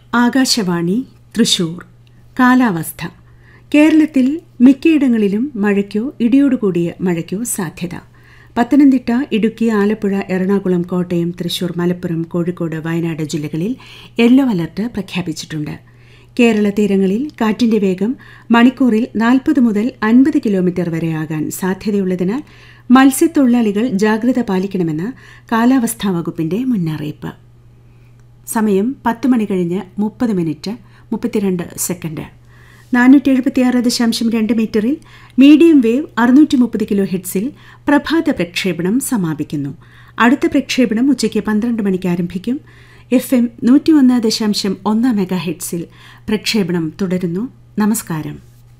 ആകാശവാണി തൃശൂർ കാലാവസ്ഥ കേരളത്തിൽ മിക്കയിടങ്ങളിലും മഴയ്ക്കോ ഇടിയോടുകൂടിയ മഴയ്ക്കോ സാധ്യത പത്തനംതിട്ട ഇടുക്കി ആലപ്പുഴ എറണാകുളം കോട്ടയം തൃശൂർ മലപ്പുറം കോഴിക്കോട് വയനാട് ജില്ലകളിൽ യെല്ലോ അലർട്ട് പ്രഖ്യാപിച്ചിട്ടുണ്ട് കേരള തീരങ്ങളിൽ കാറ്റിന്റെ വേഗം മണിക്കൂറിൽ നാൽപ്പത് മുതൽ അൻപത് കിലോമീറ്റർ വരെയാകാൻ സാധ്യതയുള്ളതിനാൽ മത്സ്യത്തൊഴിലാളികൾ ജാഗ്രത പാലിക്കണമെന്ന് കാലാവസ്ഥാ വകുപ്പിന്റെ മുന്നറിയിപ്പ് സമയം പത്ത് മണി കഴിഞ്ഞ് മുപ്പത് മിനിറ്റ് മുപ്പത്തിരണ്ട് സെക്കൻഡ് നാനൂറ്റി എഴുപത്തിയാറ് ദശാംശം രണ്ട് മീറ്ററിൽ മീഡിയം വേവ് അറുന്നൂറ്റി മുപ്പത് കിലോ ഹെഡ്സിൽ പ്രഭാത പ്രക്ഷേപണം സമാപിക്കുന്നു അടുത്ത പ്രക്ഷേപണം ഉച്ചയ്ക്ക് പന്ത്രണ്ട് മണിക്ക് ആരംഭിക്കും എഫ് എം നൂറ്റി ഒന്ന് ദശാംശം ഒന്ന് മെഗാ ഹെഡ്സിൽ പ്രക്ഷേപണം തുടരുന്നു നമസ്കാരം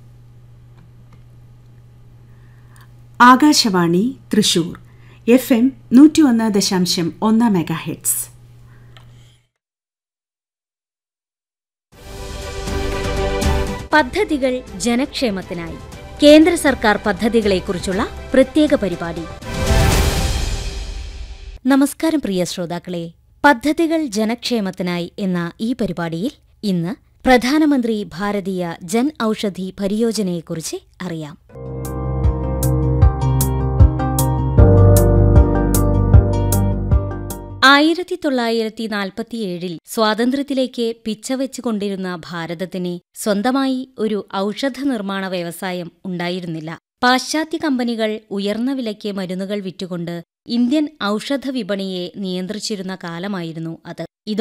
ആകാശവാണി തൃശൂർ എഫ് എം നൂറ്റി ഒന്ന് ദശാംശം ഒന്ന് മെഗാ ഹെഡ്സ് പദ്ധതികൾ ജനക്ഷേമത്തിനായി കേന്ദ്ര സർക്കാർ പദ്ധതികളെക്കുറിച്ചുള്ള പ്രത്യേക പരിപാടി നമസ്കാരം പ്രിയ ശ്രോതാക്കളെ പദ്ധതികൾ ജനക്ഷേമത്തിനായി എന്ന ഈ പരിപാടിയിൽ ഇന്ന് പ്രധാനമന്ത്രി ഭാരതീയ ജൻ ഔഷധി പരിയോജനയെക്കുറിച്ച് അറിയാം ആയിരത്തി തൊള്ളായിരത്തി നാൽപ്പത്തിയേഴിൽ സ്വാതന്ത്ര്യത്തിലേക്ക് പിച്ചവെച്ചുകൊണ്ടിരുന്ന ഭാരതത്തിന് സ്വന്തമായി ഒരു ഔഷധ നിർമ്മാണ വ്യവസായം ഉണ്ടായിരുന്നില്ല പാശ്ചാത്യ കമ്പനികൾ ഉയർന്ന വിലയ്ക്ക് മരുന്നുകൾ വിറ്റുകൊണ്ട് ഇന്ത്യൻ ഔഷധ വിപണിയെ നിയന്ത്രിച്ചിരുന്ന കാലമായിരുന്നു അത്